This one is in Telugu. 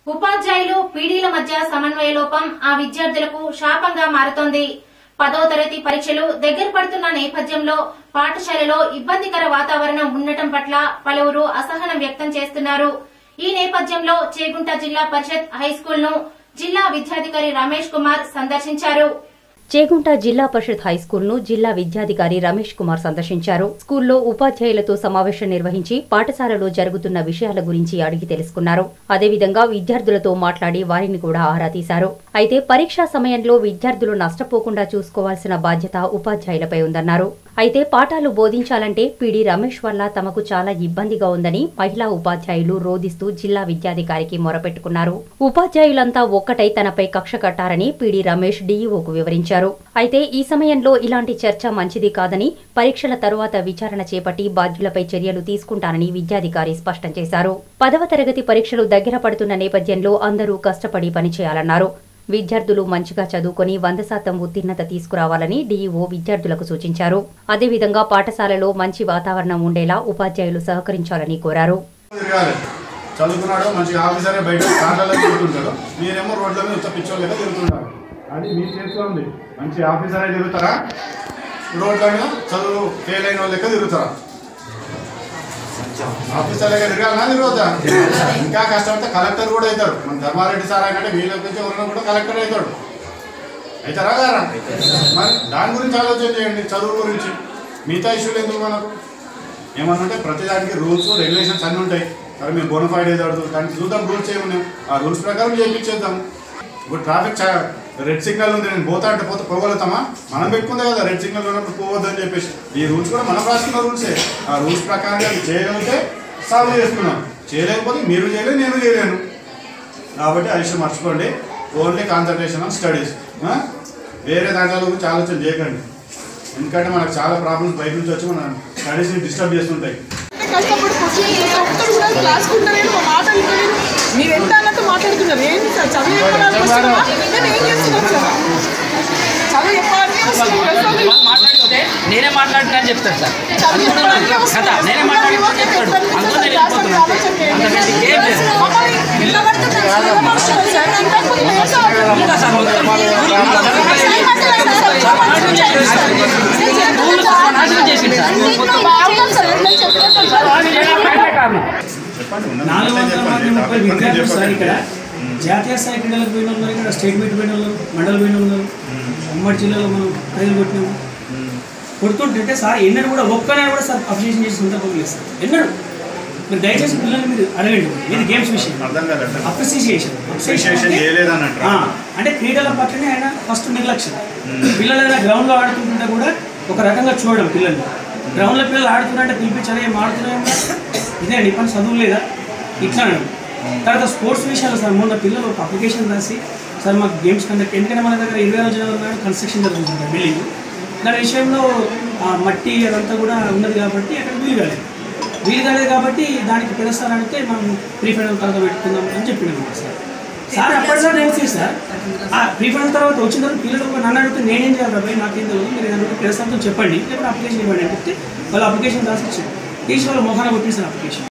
ఉపాధ్యాయులు పీడీల మధ్య సమన్వయ లోపం ఆ విద్యార్థులకు శాపంగా మారుతోంది పదో తరగతి పరీక్షలు దగ్గర పడుతున్న నేపథ్యంలో పాఠశాలలో ఇబ్బందికర వాతావరణం ఉండటం పట్ల పలువురు అసహనం వ్యక్తం చేస్తున్నారు ఈ నేపథ్యంలో చేగుంట జిల్లా పరిషత్ హైస్కూల్ ను జిల్లా విద్యాధికారి రమేష్ కుమార్ సందర్శించారు చేగుంట జిల్లా పరిషత్ హైస్కూల్ ను జిల్లా విద్యాధికారి రమేష్ కుమార్ సందర్శించారు స్కూల్లో ఉపాధ్యాయులతో సమావేశం నిర్వహించి పాఠశాలలో జరుగుతున్న విషయాల గురించి అడిగి తెలుసుకున్నారు అదేవిధంగా విద్యార్థులతో మాట్లాడి వారిని కూడా ఆరా తీశారు అయితే పరీక్షా సమయంలో విద్యార్థులు నష్టపోకుండా చూసుకోవాల్సిన బాధ్యత ఉపాధ్యాయులపై ఉందన్నారు అయితే పాఠాలు బోధించాలంటే పీడి రమేష్ వల్ల తమకు చాలా ఇబ్బందిగా ఉందని మహిళా ఉపాధ్యాయులు రోదిస్తూ జిల్లా విద్యాధికారికి మొరపెట్టుకున్నారు ఉపాధ్యాయులంతా ఒక్కటై తనపై కక్ష కట్టారని పీడి రమేష్ డీఈఓకు వివరించారు అయితే ఈ సమయంలో ఇలాంటి చర్చ మంచిది కాదని పరీక్షల తరువాత విచారణ చేపట్టి బాధ్యులపై చర్యలు తీసుకుంటానని విద్యాధికారి స్పష్టం చేశారు పదవ తరగతి పరీక్షలు దగ్గర పడుతున్న నేపథ్యంలో అందరూ కష్టపడి పనిచేయాలన్నారు విద్యార్థులు మంచిగా చదువుకొని వంద శాతం ఉత్తీర్ణత తీసుకురావాలని డీఈఓ విద్యార్థులకు సూచించారు అదేవిధంగా పాఠశాలలో మంచి వాతావరణం ఉండేలా ఉపాధ్యాయులు సహకరించాలని కోరారు తిరగాలి చదువుకున్నాడు మంచి ఆఫీసరే బయట కార్లలో తిరుగుతుంటాడు మీరేమో రోడ్ల మీద ఉత్త పిచ్చోళ్ళు లెక్క తిరుగుతుంటారు అది మీ చేతిలో ఉంది మంచి ఆఫీసరే తిరుగుతారా రోడ్ల మీద చదువు ఫెయిల్ అయిన వాళ్ళు లెక్క తిరుగుతారా ఆఫీసర్ లెక్క తిరగాలన్నా తిరుగుతా ఇంకా కష్టమైతే కలెక్టర్ కూడా అవుతారు మన ధర్మారెడ్డి సార్ అంటే వీళ్ళ గురించి ఎవరైనా కూడా కలెక్టర్ అవుతాడు అవుతారా గారా మరి దాని గురించి ఆలోచన చేయండి చదువు గురించి మిగతా ఇష్యూలు ఎందుకు మనకు ఏమన్నా ఉంటే ప్రతి దానికి రూల్స్ రెగ్యులేషన్స్ అన్నీ ఉంటాయి సరే మేము బోనఫైడ్ ఏదో అడుగుతాం దానికి చూద్దాం రూల్స్ ఏమున్నాయి ఆ రూల్స్ ప్రకారం చేయించేద్దాం ఇప్పుడు ట్రాఫిక్ రెడ్ సిగ్నల్ ఉంది నేను పోతా అంటే పోతే పోగలుగుతామా మనం పెట్టుకుందే కదా రెడ్ సిగ్నల్ ఉన్నప్పుడు పోవద్దని చెప్పేసి ఈ రూల్స్ కూడా మనం రాసుకున్న రూల్సే ఆ రూల్స్ ప్రకారం అది చేయగలిగితే సాల్వ్ చేసుకున్నాం చేయలేకపోతే మీరు చేయలేదు నేను చేయలేను కాబట్టి ఆ విషయం మర్చిపోండి ఓన్లీ కాన్సన్ట్రేషన్ ఆన్ స్టడీస్ వేరే దాంట్లో గురించి ఆలోచన చేయకండి ఎందుకంటే మనకు చాలా ప్రాబ్లమ్స్ బయట నుంచి వచ్చి మన స్టడీస్ని డిస్టర్బ్ చేస్తుంటాయి కష్టపడి కూర్చొని ఏ ఒక్కరు కూడా క్లాస్ కుంటలేరు మా మాట వింటలేరు మీరు ఎంత అన్నట్టు మాట్లాడుతున్నారు ఏంటి సార్ చదువు చెప్పడానికి వస్తున్నావా నేను ఏం చేస్తున్నాను సార్ చదువు చెప్పడానికి వస్తున్నాను వాళ్ళు మాట్లాడితే నేనే మాట్లాడుతున్నా అని చెప్తారు సార్ చదువు చెప్పడానికి వస్తున్నాను. కదా నేనే మాట్లాడుతున్నా అని చెప్తాడు అందులో నేను వెళ్ళిపోతున్నా అంతకంటే ఏం లేదు ఇంకా సార్ మొత్తం నాశనం చేసింది సార్ వాళ్ళు చేయడానికి కారణం చెప్పండి ఉన్న నాలుగు విషయం వందల మంది చెప్పండి ముప్పై టాపిక్ గురించి విద్యార్థులు సార్ ఇక్కడ చెప్పండి జాతీయ స్థాయి క్రీడలకు పోయిన వాళ్ళు ఉన్నారు, ఇక్కడ స్టేట్ మీట్ పోయిన వాళ్ళు మండల పోయిన వాళ్ళు ఉన్నారు. ఉమ్మడి జిల్లాలో మనం ప్రైజులు కొట్టినాము కొడుతుంటే సార్ ఎన్నడూ కూడా ఒక్కనే కూడా సార్ అప్రిషియేషన్ చేసిన సందర్భం లేదు సార్ ఎన్నడూ మీరు దయచేసి పిల్లల్ని మీరు అడగండి ఇది గేమ్స్ విషయం అర్థం కాదండి అప్రిసియేషన్ అప్రిషియేషన్ చేయలేదని అంటారు ఆ, అంటే క్రీడల పట్లనే ఆయన ఫస్ట్ నిర్లక్ష్యం పిల్లలు ఏదైనా గ్రౌండ్లో ఆడుతుంటే కూడా ఒక రకంగా చూడడం పిల్లల్ని గ్రౌండ్లో పిల్లలు ఆడుతున్నారంటే పిలిపించాలి ఏం ఆడుతున్నాయి ఇదే అండి పని చదువు లేదా ఇట్లా అన్నాడు. తర్వాత స్పోర్ట్స్ విషయాలు సార్ మొన్న పిల్లలు ఒక అప్లికేషన్ రాసి సార్ మాకు గేమ్స్ కండక్ట్ ఎందుకంటే మన దగ్గర ఇరవై రోజుల నాడు కన్స్ట్రక్షన్ జరుగుతుంది బిల్డింగ్ దాని విషయంలో ఆ మట్టి అదంతా కూడా ఉన్నది కాబట్టి అక్కడ వీలు కాలేదు వీలు కాలేదు కాబట్టి దానికి పిలుస్తారంటే మనం ప్రీ ఫైనల్ తర్వాత పెట్టుకుందాం అని చెప్పినాం సార్ సార్ అప్పటిలో నేను సార్ ఆ ప్రీ ఫైనల్ తర్వాత వచ్చిన తర్వాత పిల్లలు ఒక నన్ను అడిగితే నేనేం చేయాలి రాబాయి నాకేం తెలియదు మీరు ఏదైనా పిలుస్తాంతో చెప్పండి లేకపోతే అప్లికేషన్ ఇవ్వండి అని చెప్తే వాళ్ళు అప్లికేషన్ రాసి ఇచ్చారు తీసి వాళ్ళు మొఖాన కొట్టేసారు అప్లికేషన్